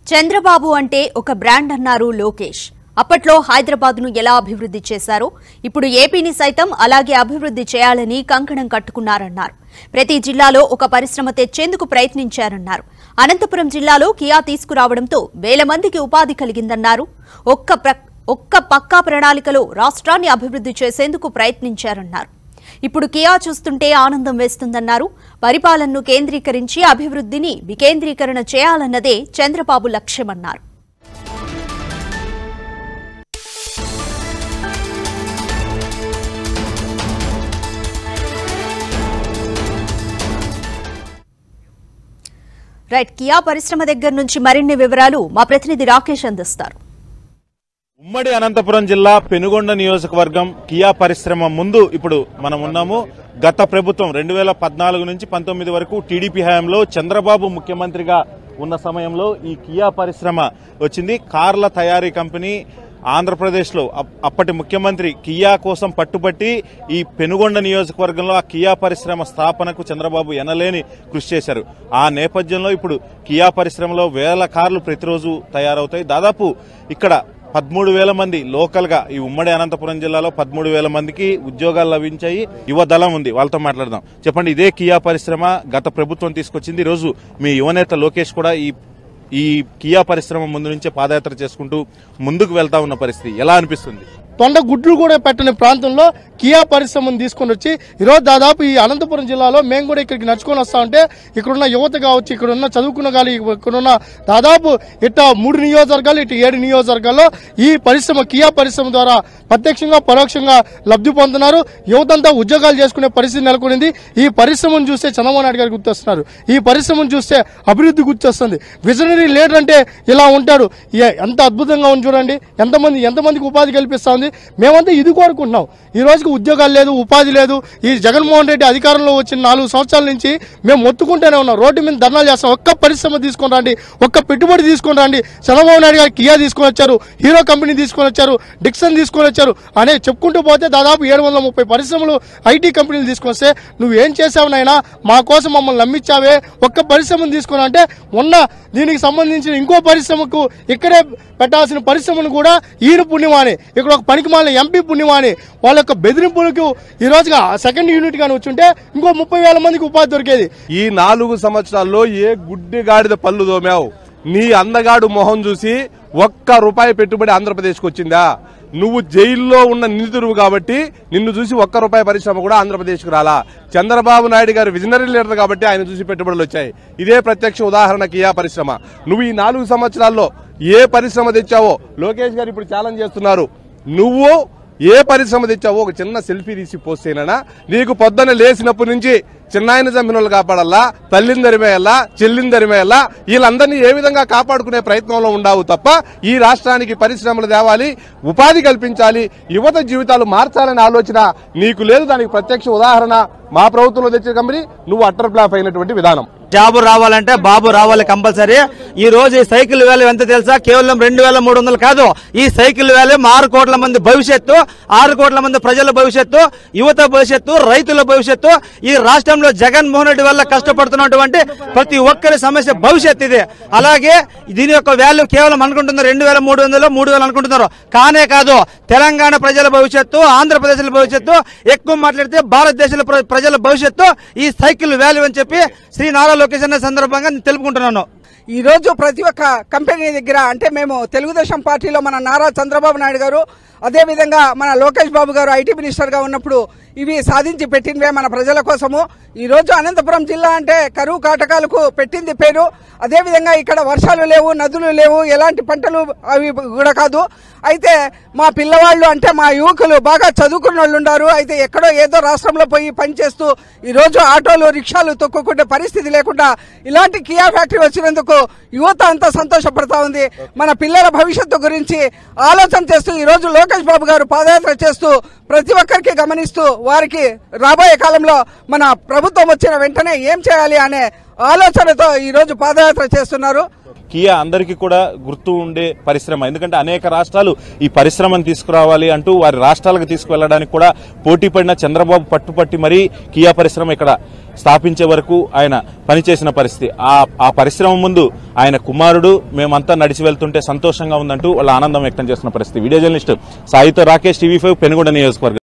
చంద్రబాబు అంటే ఒక బ్రాండ్ అన్నారు లోకేష్ అప్పట్లో హైదరాబాద్ ను ఎలా అభివృద్ధి చేశారో ఇప్పుడు ఏపీని సైతం అలాగే అభివృద్ధి చేయాలని కంకణం కట్టుకున్నారన్నారు ప్రతి జిల్లాలో ఒక పరిశ్రమ తెచ్చేందుకు ప్రయత్నించారన్నారు అనంతపురం జిల్లాలో కియా తీసుకురావడంతో వేల మందికి ఉపాధి కలిగిందన్నారు ఒక్క ప్ర- ఒక్క పక్కా ప్రణాళికలో రాష్ట్రాన్ని అభివృద్ధి చేసేందుకు ప్రయత్నించారన్నారు ఇప్పుడు కియా చూస్తుంటే ఆనందం వేస్తుందన్నారు పరిపాలనను కేంద్రీకరించి అభివృద్ధిని వికేంద్రీకరణ చేయాలన్నదే చంద్రబాబు లక్ష్యమన్నారు రైట్ కియా పరిశ్రమ దగ్గర నుంచి మరిన్ని వివరాలు మా ప్రతినిధి రాకేష్ అందిస్తారు ఉమ్మడి అనంతపురం జిల్లా పెనుగొండ నియోజకవర్గం కియా పరిశ్రమ ముందు ఇప్పుడు మనం ఉన్నాము గత ప్రభుత్వం రెండు వేల పద్నాలుగు నుంచి పంతొమ్మిది వరకు టీడీపీ హయాంలో చంద్రబాబు ముఖ్యమంత్రిగా ఉన్న సమయంలో ఈ కియా పరిశ్రమ వచ్చింది కార్ల తయారీ కంపెనీ ఆంధ్రప్రదేశ్లో అప్- అప్పటి ముఖ్యమంత్రి కియా కోసం పట్టుబట్టి ఈ పెనుగొండ నియోజకవర్గంలో ఆ కియా పరిశ్రమ స్థాపనకు చంద్రబాబు ఎనలేని కృషి చేశారు ఆ నేపథ్యంలో ఇప్పుడు కియా పరిశ్రమలో వేల కార్లు ప్రతిరోజు తయారవుతాయి దాదాపు ఇక్కడ పదమూడు వేల మంది లోకల్ గా ఈ ఉమ్మడి అనంతపురం జిల్లాలో పదమూడు వేల మందికి ఉద్యోగాలు లభించాయి యువ దళం ఉంది వాళ్ళతో మాట్లాడదాం చెప్పండి ఇదే కియా పరిశ్రమ గత ప్రభుత్వం తీసుకొచ్చింది ఈ రోజు మీ యువనేత లోకేష్ కూడా ఈ ఈ కియా పరిశ్రమ ముందు నుంచే పాదయాత్ర చేసుకుంటూ ముందుకు వెళ్తా ఉన్న పరిస్థితి ఎలా అనిపిస్తుంది తొండ గుడ్లు కూడా పెట్టని ప్రాంతంలో కియా పరిశ్రమను తీసుకొని వచ్చి ఈరోజు దాదాపు ఈ అనంతపురం జిల్లాలో మేము కూడా ఇక్కడికి నడుచుకొని వస్తా ఉంటే ఇక్కడున్న యువత కావచ్చు ఇక్కడున్న చదువుకున్న గాలి ఇక్కడున్న దాదాపు ఇట్ట మూడు నియోజకవర్గాలు ఇటు ఏడు నియోజకవర్గాల్లో ఈ పరిశ్రమ కియా పరిశ్రమ ద్వారా ప్రత్యక్షంగా పరోక్షంగా లబ్ధి పొందుతున్నారు యువతంతా ఉద్యోగాలు చేసుకునే పరిస్థితి నెలకొనింది ఈ పరిశ్రమను చూస్తే చంద్రబాబు నాయుడు గారు గుర్తొస్తున్నారు ఈ పరిశ్రమను చూస్తే అభివృద్ధి గుర్తొస్తుంది విజనరీ లీడర్ అంటే ఇలా ఉంటాడు ఏ- ఎంత అద్భుతంగా ఉంది చూడండి ఎంతమంది ఎంతమందికి ఉపాధి కల్పిస్తా ఉంది మేమంతా ఇది కోరుకుంటున్నాం ఈ రోజుకి ఉద్యోగాలు లేదు ఉపాధి లేదు ఈ జగన్మోహన్ రెడ్డి అధికారంలో వచ్చిన నాలుగు సంవత్సరాల నుంచి మేము మొత్తుకుంటూనే ఉన్నాం రోడ్డు మీద ధర్నాలు చేస్తాం ఒక్క పరిశ్రమ తీసుకొని రండి ఒక్క పెట్టుబడి తీసుకొని రండి చంద్రబాబు నాయుడు గారు కియా తీసుకొని వచ్చారు హీరో కంపెనీ తీసుకొని వచ్చారు డిక్సన్ తీసుకొని వచ్చారు అనే చెప్పుకుంటూ పోతే దాదాపు ఏడు వందల ముప్పై పరిశ్రమలు ఐటీ కంపెనీలు తీసుకొస్తే నువ్వు ఏం చేసావు నాయనా మా కోసం మమ్మల్ని నమ్మించావే ఒక్క పరిశ్రమను తీసుకొని అంటే ఉన్న దీనికి సంబంధించిన ఇంకో పరిశ్రమకు ఇక్కడే పెట్టాల్సిన పరిశ్రమను కూడా ఈయన పుణ్యమాని ఇక్కడ ఒక పనికిమాలిన ఎంపీ పుణ్యమాని వాళ్ళ యొక్క బెదిరింపులకు ఈ రోజుగా సెకండ్ యూనిట్ గాని వచ్చుంటే ఇంకో ముప్పై వేల మందికి ఉపాధి దొరికేది ఈ నాలుగు సంవత్సరాల్లో ఏ గుడ్డి గాడిద పళ్ళు దోమావు నీ అందగాడు మొహం చూసి ఒక్క రూపాయి పెట్టుబడి ఆంధ్రప్రదేశ్కి వచ్చిందా నువ్వు జైల్లో ఉన్న నిందితుడు కాబట్టి నిన్ను చూసి ఒక్క రూపాయి పరిశ్రమ కూడా ఆంధ్రప్రదేశ్కి రాలా చంద్రబాబు నాయుడు గారు విజనరీ లీడర్ కాబట్టి ఆయన చూసి పెట్టుబడులు వచ్చాయి ఇదే ప్రత్యక్ష ఉదాహరణ కియా పరిశ్రమ నువ్వు ఈ నాలుగు సంవత్సరాల్లో ఏ పరిశ్రమ తెచ్చావో లోకేష్ గారు ఇప్పుడు ఛాలెంజ్ చేస్తున్నారు నువ్వు ఏ పరిశ్రమ తెచ్చావో ఒక చిన్న సెల్ఫీ తీసి పోస్ట్ చేయనా నీకు పొద్దున్న లేచినప్పటి నుంచి చిన్నాయన చంపిన వాళ్ళు కాపాడాలా తల్లిని దరిమేయాలా చెల్లిని దరిమేయాలా వీళ్ళందరినీ ఏ విధంగా కాపాడుకునే ప్రయత్నంలో ఉండావు తప్ప ఈ రాష్ట్రానికి పరిశ్రమలు తేవాలి ఉపాధి కల్పించాలి యువత జీవితాలు మార్చాలనే ఆలోచన నీకు లేదు దానికి ప్రత్యక్ష ఉదాహరణ మా ప్రభుత్వంలో తెచ్చే కంపెనీ నువ్వు అట్టర్ ఫ్లాప్ అయినటువంటి విధానం జాబు రావాలంటే బాబు రావాలి కంపల్సరీ ఈ రోజు ఈ సైకిల్ వాల్యూ ఎంత తెలుసా కేవలం రెండు వేల మూడు వందలు కాదు ఈ సైకిల్ వాల్యూ ఆరు కోట్ల మంది భవిష్యత్తు ఆరు కోట్ల మంది ప్రజల భవిష్యత్తు యువత భవిష్యత్తు రైతుల భవిష్యత్తు ఈ రాష్ట్రంలో జగన్మోహన్ రెడ్డి వల్ల కష్టపడుతున్నటువంటి ప్రతి ఒక్కరి సమస్య భవిష్యత్తు ఇది అలాగే దీని యొక్క వాల్యూ కేవలం అనుకుంటున్నారు రెండు వేల మూడు వందలు మూడు వేలు అనుకుంటున్నారు కానే కాదు తెలంగాణ ప్రజల భవిష్యత్తు ఆంధ్రప్రదేశ్ భవిష్యత్తు ఎక్కువ మాట్లాడితే భారతదేశ ప్ర- ప్రజల భవిష్యత్తు ఈ సైకిల్ వాల్యూ అని చెప్పి శ్రీ నారా లోకేష్ అనే సందర్భంగా నేను తెలుపుకుంటున్నాను ఈ రోజు ప్రతి ఒక్క కంపెనీ దగ్గర అంటే మేము తెలుగుదేశం పార్టీలో మన నారా చంద్రబాబు నాయుడు గారు అదేవిధంగా మన లోకేష్ బాబు గారు ఐటీ మినిస్టర్గా ఉన్నప్పుడు ఇవి సాధించి పెట్టినవే మన ప్రజల కోసము ఈ రోజు అనంతపురం జిల్లా అంటే కరువు కాటకాలకు పెట్టింది పేరు అదేవిధంగా ఇక్కడ వర్షాలు లేవు నదులు లేవు ఎలాంటి పంటలు అవి కూడా కాదు అయితే మా పిల్లవాళ్ళు అంటే మా యువకులు బాగా చదువుకున్న వాళ్ళు ఉన్నారు అయితే ఎక్కడో ఏదో రాష్ట్రంలో పోయి పనిచేస్తూ ఈ రోజు ఆటోలు రిక్షాలు తొక్కుకుంటే పరిస్థితి లేకుండా ఇలాంటి కియా ఫ్యాక్టరీ వచ్చినందుకు యువత అంతా సంతోషపడతా ఉంది మన పిల్లల భవిష్యత్తు గురించి ఆలోచన చేస్తూ ఈ రోజు లోకేష్ బాబు గారు పాదయాత్ర చేస్తూ ప్రతి ఒక్కరికి గమనిస్తూ వారికి రాబోయే కాలంలో మన ప్రభుత్వం వచ్చిన వెంటనే ఏం చేయాలి అనే ఆలోచనతో ఈరోజు పాదయాత్ర చేస్తున్నారు కియా అందరికీ కూడా గుర్తు ఉండే పరిశ్రమ ఎందుకంటే అనేక రాష్ట్రాలు ఈ పరిశ్రమను తీసుకురావాలి అంటూ వారి రాష్ట్రాలకు తీసుకువెళ్ళడానికి కూడా పోటీ పడిన చంద్రబాబు పట్టుపట్టి మరీ కియా పరిశ్రమ ఇక్కడ స్థాపించే వరకు ఆయన పనిచేసిన పరిస్థితి ఆ ఆ పరిశ్రమ ముందు ఆయన కుమారుడు మేమంతా నడిచి వెళ్తుంటే సంతోషంగా ఉందంటూ వాళ్ళ ఆనందం వ్యక్తం చేస్తున్న పరిస్థితి వీడియో జర్నలిస్ట్ సాయితో రాకేష్ టీవీ ఫైవ్ పెనుగొండ నియోజకవర్గం